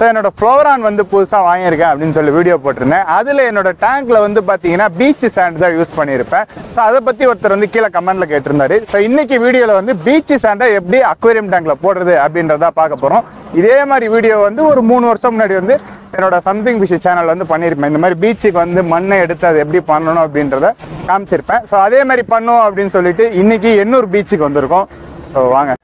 so என்னோட ஃப்ளோரான் வந்து புதுசாக வாங்கியிருக்கேன் அப்படின்னு சொல்லி வீடியோ போட்டிருந்தேன் அதில் என்னோட டேங்க்ல வந்து பார்த்தீங்கன்னா பீச் சாண்ட் தான் யூஸ் பண்ணியிருப்பேன் ஸோ அதை பற்றி ஒருத்தர் வந்து கீழே கமெண்ட்ல கேட்டிருந்தாரு ஸோ இன்னைக்கு வீடியோவில் வந்து பீச் சாண்டை எப்படி அக்வேரியம் டேங்க்ல போடுறது அப்படின்றத பார்க்க போகிறோம் இதே மாதிரி வீடியோ வந்து ஒரு மூணு வருஷம் முன்னாடி வந்து என்னோட சம்திங் ஃபிஷ் சேனல் வந்து பண்ணியிருப்பேன் இந்த மாதிரி பீச்சுக்கு வந்து மண்ணை எடுத்து அது எப்படி பண்ணணும் அப்படின்றத காமிச்சிருப்பேன் ஸோ அதே மாதிரி பண்ணும் அப்படின்னு சொல்லிட்டு இன்னைக்கு எண்ணூர் பீச்சுக்கு வந்திருக்கோம் ஸோ வாங்க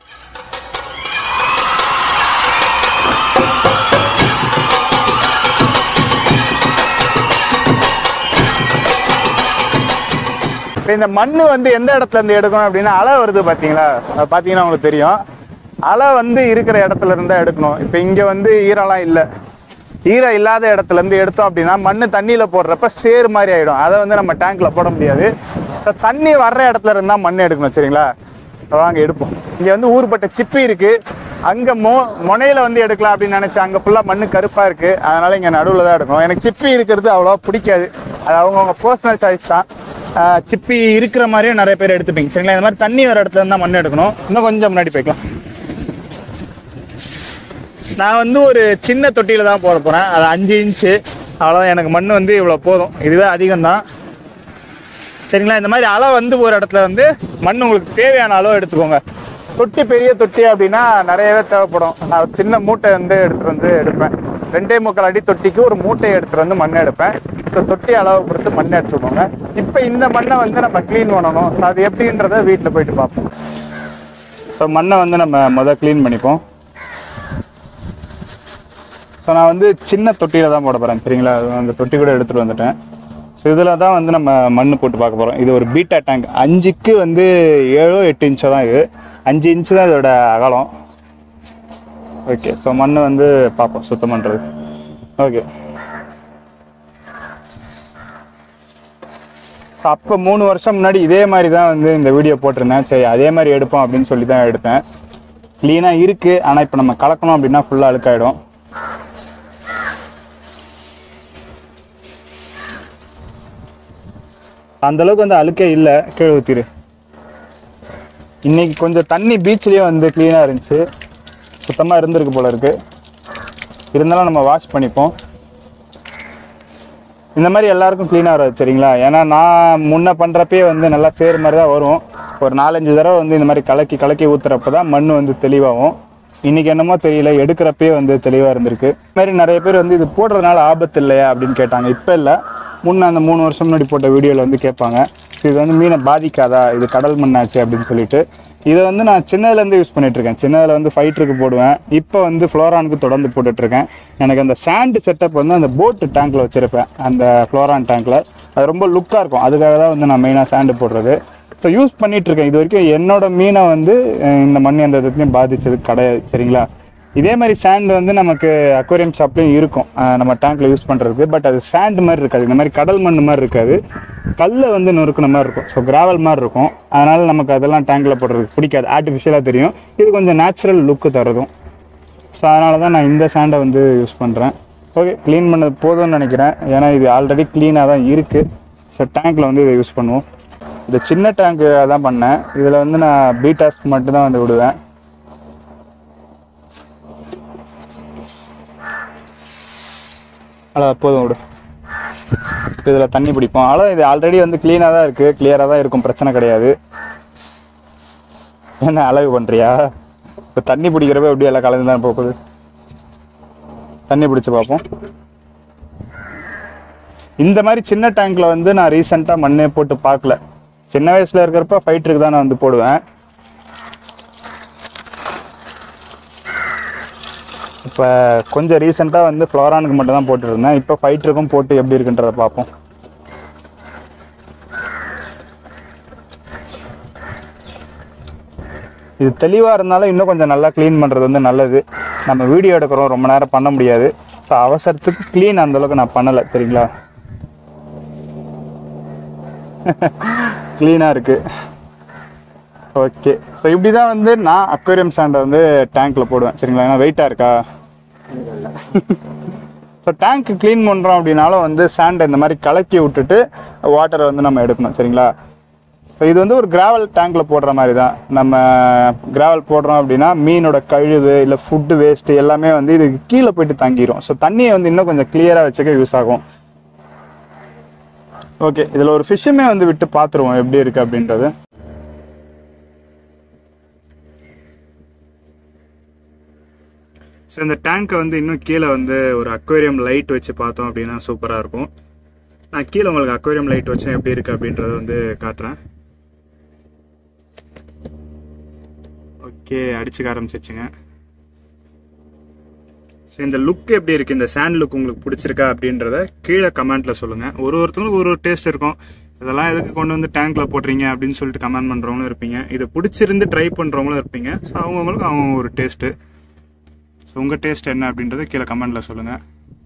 இப்போ இந்த மண் வந்து எந்த இடத்துல இருந்து எடுக்கணும் அப்படின்னா அலை வருது பார்த்தீங்களா அது பார்த்தீங்கன்னா உங்களுக்கு தெரியும் அலை வந்து இருக்கிற இடத்துல இருந்தா எடுக்கணும் இப்போ இங்கே வந்து ஈரம்லாம் இல்லை ஈரம் இல்லாத இடத்துல இருந்து எடுத்தோம் அப்படின்னா மண் தண்ணியில போடுறப்ப சேறு மாதிரி ஆயிடும் அதை வந்து நம்ம டேங்க்ல போட முடியாது So, தண்ணி வர்ற இடத்துல இருந்தா மண் எடுக்கணும் சரிங்களா So, வாங்க எடுப்போம் இங்க வந்து ஊர்பட்ட சிப்பி இருக்கு அங்க மொ முனையில வந்து எடுக்கலாம் அப்படின்னு நினைச்சேன் அங்க ஃபுல்லா மண்ணு கருப்பா இருக்கு அதனால இங்க நடுவுல தான் எடுக்கணும் எனக்கு சிப்பி இருக்கிறது அவ்வளோவா பிடிக்காது அது அவங்கவுங்க பர்சனல் சாய்ஸ் தான் ஆஹ் சிப்பி இருக்கிற மாதிரியும் நிறைய பேர் எடுத்துப்பீங்க சரிங்களா இந்த மாதிரி தண்ணி வர இடத்துல இருந்தா மண் எடுக்கணும் இன்னும் கொஞ்சம் முன்னாடி போய்க்கலாம் நான் வந்து ஒரு சின்ன தொட்டியில தான் போட போறேன் அது அஞ்சு இன்ச்சு அவ்வளோதான் எனக்கு மண் வந்து இவ்வளோ போதும் இதுவே அதிகம் தான் சரிங்களா இந்த மாதிரி அளவு வந்து ஒரு இடத்துல வந்து மண் உங்களுக்கு தேவையான அளவு எடுத்துக்கோங்க தொட்டி பெரிய தொட்டி அப்படின்னா நிறையவே தேவைப்படும் நான் ஒரு சின்ன மூட்டை வந்து எடுத்துட்டு வந்து எடுப்பேன் ரெண்டே முக்கால் அடி தொட்டிக்கு ஒரு மூட்டையை எடுத்துட்டு வந்து மண் எடுப்பேன் ஸோ தொட்டி அளவு பொறுத்து மண் எடுத்துக்கோங்க இப்போ இந்த மண்ணை வந்து நம்ம க்ளீன் பண்ணணும் ஸோ அது எப்படின்றத வீட்டில் போயிட்டு பார்ப்போம் ஸோ மண்ணை வந்து நம்ம முதல் க்ளீன் பண்ணிப்போம் ஸோ நான் வந்து சின்ன தொட்டியில் தான் போட போகிறேன் சரிங்களா அது அந்த தொட்டி கூட எடுத்துகிட்டு வந்துட்டேன் ஸோ இதில் தான் வந்து நம்ம மண் போட்டு பார்க்க போகிறோம் இது ஒரு பீட்டா டேங்க் அஞ்சுக்கு வந்து ஏழோ எட்டு இன்ச்சோ தான் இது அஞ்சு இன்ச்சு தான் இதோட அகலம் ஓகே ஸோ மண் வந்து பார்ப்போம் சுத்தம் பண்ணுறது ஓகே அப்போ மூணு வருஷம் முன்னாடி இதே மாதிரி தான் வந்து இந்த வீடியோ போட்டிருந்தேன் சரி அதே மாதிரி எடுப்போம் அப்படின்னு சொல்லி தான் எடுத்தேன் க்ளீனாக இருக்குது ஆனால் இப்போ நம்ம கலக்கணும் அப்படின்னா ஃபுல்லாக அழுக்காயிடும் அந்த அளவுக்கு வந்து அழுக்கே இல்லை கீழே ஊற்றிரு இன்னைக்கு கொஞ்சம் தண்ணி பீச்லேயே வந்து க்ளீனாக இருந்துச்சு சுத்தமாக இருந்திருக்கு போல இருக்கு இருந்தாலும் நம்ம வாஷ் பண்ணிப்போம் இந்த மாதிரி எல்லாருக்கும் க்ளீனாக வராது சரிங்களா ஏன்னா நான் முன்ன பண்ணுறப்பே வந்து நல்லா சேர் மாதிரி தான் வரும் ஒரு நாலஞ்சு தடவை வந்து இந்த மாதிரி கலக்கி கலக்கி ஊற்றுறப்ப தான் மண் வந்து தெளிவாகும் இன்னைக்கு என்னமோ தெரியல எடுக்கிறப்பே வந்து தெளிவாக இருந்திருக்கு இந்த மாதிரி நிறைய பேர் வந்து இது போடுறதுனால ஆபத்து இல்லையா அப்படின்னு கேட்டாங்க இப்போ இல்லை முன்ன அந்த மூணு வருஷம் முன்னாடி போட்ட வீடியோவில் வந்து கேட்பாங்க இது வந்து மீனை பாதிக்காதா இது கடல் மண்ணாச்சு அப்படின்னு சொல்லிட்டு இதை வந்து நான் சின்னதுலேருந்து யூஸ் பண்ணிட்டு இருக்கேன் சின்னதில் வந்து ஃபைட்டருக்கு போடுவேன் இப்போ வந்து ஃப்ளோரானுக்கு தொடர்ந்து போட்டுட்டு இருக்கேன் எனக்கு அந்த சாண்டு செட்டப் வந்து அந்த போட்டு டேங்க்ல வச்சிருப்பேன் அந்த ஃப்ளோரான் டேங்க்ல அது ரொம்ப லுக்காக இருக்கும் அதுக்காக தான் வந்து நான் மெயினாக சாண்டு போடுறது ஸோ யூஸ் பண்ணிட்டு இருக்கேன் இது வரைக்கும் என்னோட மீனை வந்து அஹ், இந்த மண் எந்த விதத்துலையும் பாதிச்சது கிடையாது சரிங்களா இதே மாதிரி சாண்ட் வந்து நமக்கு அக்வேரியம் ஷாப்லையும் இருக்கும் அஹ், நம்ம டேங்க்ல யூஸ் பண்ணுறதுக்கு பட் அது சாண்ட் மாதிரி இருக்காது இந்த மாதிரி கடல் மண் மாதிரி இருக்காது கல்லை வந்து நொறுக்குன மாதிரி இருக்கும் ஸோ கிராவல் மாதிரி இருக்கும் அதனால நமக்கு அதெல்லாம் டேங்க்ல போடுறதுக்கு பிடிக்காது ஆர்டிஃபிஷியலாக தெரியும் இது கொஞ்சம் நேச்சுரல் லுக்கு தருதும் ஸோ அதனால தான் நான் இந்த சாண்டை வந்து யூஸ் பண்ணுறேன் ஓகே க்ளீன் பண்ணது போதும்னு நினைக்கிறேன் ஏன்னா இது ஆல்ரெடி க்ளீனாக தான் இருக்குது ஸோ டேங்க்கில் வந்து இதை யூஸ் பண்ணுவோம் இந்த சின்ன டேங்க்கு தான் பண்ணேன் இதில் வந்து நான் பீட்டாஸ்க்கு மட்டும் தான் வந்து விடுவேன் அவ்வளோ போதும் விடு இதில் தண்ணி பிடிப்போம் அவ்வளோ இது ஆல்ரெடி வந்து க்ளீனாக தான் இருக்குது கிளியராக தான் இருக்கும் பிரச்சனை கிடையாது என்ன அழகு பண்ணுறியா இப்போ தண்ணி பிடிக்கிறப்ப எப்படி எல்லாம் கலந்து தான் போகுது தண்ணி பிடிச்சு பார்ப்போம் இந்த மாதிரி சின்ன டேங்க்ல வந்து நான் ரீசெண்டாக மண்ணே போட்டு பார்க்கல சின்ன வயசுல இருக்கிறப்ப ஃபைட்டருக்கு தான் நான் வந்து போடுவேன் இப்போ கொஞ்சம் ரீசெண்டாக வந்து ஃப்ளோரானுக்கு மட்டும் தான் போட்டுருந்தேன் இப்போ ஃபைட்டருக்கும் போட்டு எப்படி இருக்குன்றத பார்ப்போம் இது தெளிவாக இருந்தாலும் இன்னும் கொஞ்சம் நல்லா க்ளீன் பண்ணுறது வந்து நல்லது நம்ம வீடியோ எடுக்கிறோம் ரொம்ப நேரம் பண்ண முடியாது ஸோ அவசரத்துக்கு க்ளீன் அந்தளவுக்கு நான் பண்ணலை சரிங்களா க்ளீனாக இருக்குது ஓகே ஸோ இப்படி தான் வந்து நான் அக்வேரியம் சாண்டை வந்து டேங்க்கில் போடுவேன் சரிங்களா ஏன்னா வெயிட்டாக இருக்கா ஸோ டேங்க் க்ளீன் பண்ணுறோம் அப்படின்னாலும் வந்து சாண்டை இந்த மாதிரி கலக்கி விட்டுட்டு வாட்டரை வந்து நம்ம எடுக்கணும் சரிங்களா ஸோ இது வந்து ஒரு கிராவல் டேங்க்ல போடுற மாதிரி தான் நம்ம கிராவல் போடுறோம் அப்படின்னா மீனோட கழிவு இல்லை ஃபுட்டு வேஸ்ட் எல்லாமே வந்து இது கீழே போயிட்டு தங்கிரும் ஸோ தண்ணியை வந்து இன்னும் கொஞ்சம் கிளியராக வச்சுக்க யூஸ் ஆகும் ஓகே இதில் ஒரு ஃபிஷ்ஷுமே வந்து விட்டு பார்த்துருவோம் எப்படி இருக்கு அப்படின்றது ஸோ இந்த டேங்கை வந்து இன்னும் கீழே வந்து ஒரு அக்வேரியம் லைட் வச்சு பார்த்தோம் அப்படின்னா சூப்பராக இருக்கும் நான் கீழே உங்களுக்கு அக்வேரியம் லைட் வச்சேன் எப்படி இருக்கு அப்படின்றத வந்து காட்டுறேன் ஓகே அடிச்சுக்க ஆரம்பிச்சிச்சுங்க ஸோ இந்த லுக் எப்படி இருக்கு இந்த சாண்ட் லுக் உங்களுக்கு பிடிச்சிருக்கா அப்படின்றத கீழே கமெண்ட்ல சொல்லுங்க ஒரு ஒருத்தவங்களுக்கு ஒரு ஒரு டேஸ்ட் இருக்கும் இதெல்லாம் எதுக்கு கொண்டு வந்து டேங்க்ல போடுறீங்க அப்படின்னு சொல்லிட்டு கமெண்ட் பண்றவங்களும் இருப்பீங்க இது பிடிச்சிருந்து ட்ரை பண்றவங்களும் இருப்பீங்க ஸோ அவங்கவுங்களுக்கு அவங்க ஒரு டேஸ்ட்டு ஸோ உங்கள் டேஸ்ட் என்ன அப்படின்றத கீழே கமெண்ட்டில் சொல்லுங்கள்